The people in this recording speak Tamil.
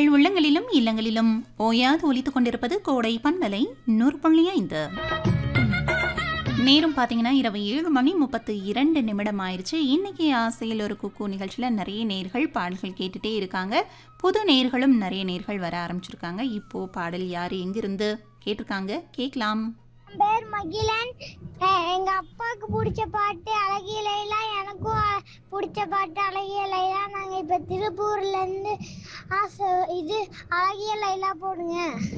உங்கள் உள்ளங்களிலும் இல்லங்களிலும் ஓயாது ஒலித்துக் கொண்டிருப்பது கோடை பண்பலை நூறு புள்ளி ஐந்து நேரம் பார்த்தீங்கன்னா இரவு ஏழு மணி முப்பத்து இரண்டு நிமிடம் ஆயிடுச்சு இன்னைக்கு ஆசையில் ஒரு குக்கு நிகழ்ச்சியில் நிறைய நேர்கள் பாடல்கள் கேட்டுட்டே இருக்காங்க புது நேர்களும் நிறைய நேர்கள் வர ஆரம்பிச்சிருக்காங்க இப்போ பாடல் யார் எங்கிருந்து கேட்டிருக்காங்க கேட்கலாம் என் பேர் மகிழன் எ- எங்க அப்பாவுக்கு பிடிச்ச பாட்டு அழகிய லைலா எனக்கும் அ- பிடிச்ச பாட்டு அழகிய லைலா நாங்க இப்ப திருப்பூர்ல இருந்து ஆசை இது அழகிய லைலா போடுங்க